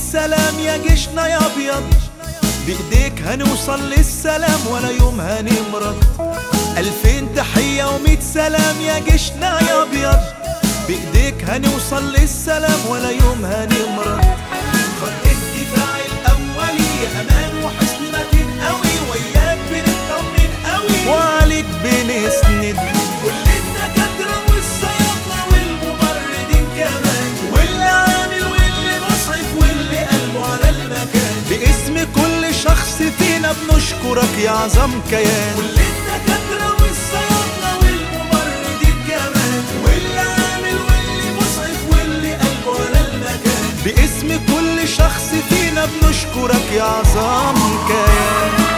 سلام يا جيشنا يا ابيض بايديك هنوصل للسلام ولا يوم هنمرض الفين تحية ومية سلام يا جيشنا يا ابيض بايديك هنوصل للسلام ولا يوم هنمرض خط الدفاع الاولي يا امان وحسن متين قوي وياك بنطمن قوي وعليك بنسند كل الدكاترة والصيادلة والممرضين كمان واللي عامل واللي مصعب واللي قلبه على المكان باسم كل شخص فينا بنشكرك يا عظم كيان كل الدكاترة والصيادلة والممرضين كمان واللي عامل واللي مصعب واللي قلبه على المكان باسم كل شخص فينا بنشكرك يا عظام كيان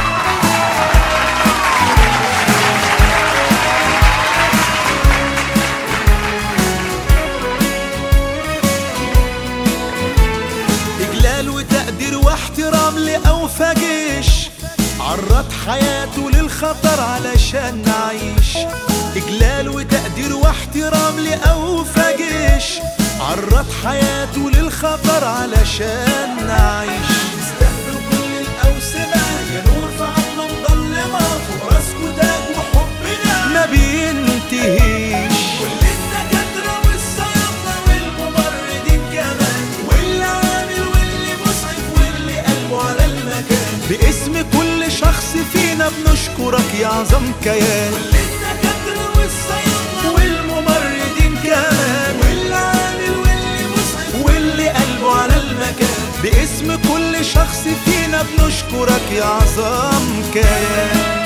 إجلال وتقدير واحترام لأوفى جيش عرض حياته للخطر علشان نعيش إجلال وتقدير واحترام لأوفى جيش عرض حياته للخطر علشان نعيش استقبل كل الأوسمة يا نور في عظمة مظلمة فوق راسكوا تاج وحبنا ما بينتهيش كل الدكاترة والصيادلة والممرضين كمان واللي عامل واللي مسعف واللي قلبه على المكان باسم كل شخص فينا بنشكرك يا عظم كيان كل الدكاترة والصيادلة والممرضين كمان واللي عامل واللي مسعف واللي قلبه على المكان باسم كل شخص فينا بنشكرك يا عظم كيان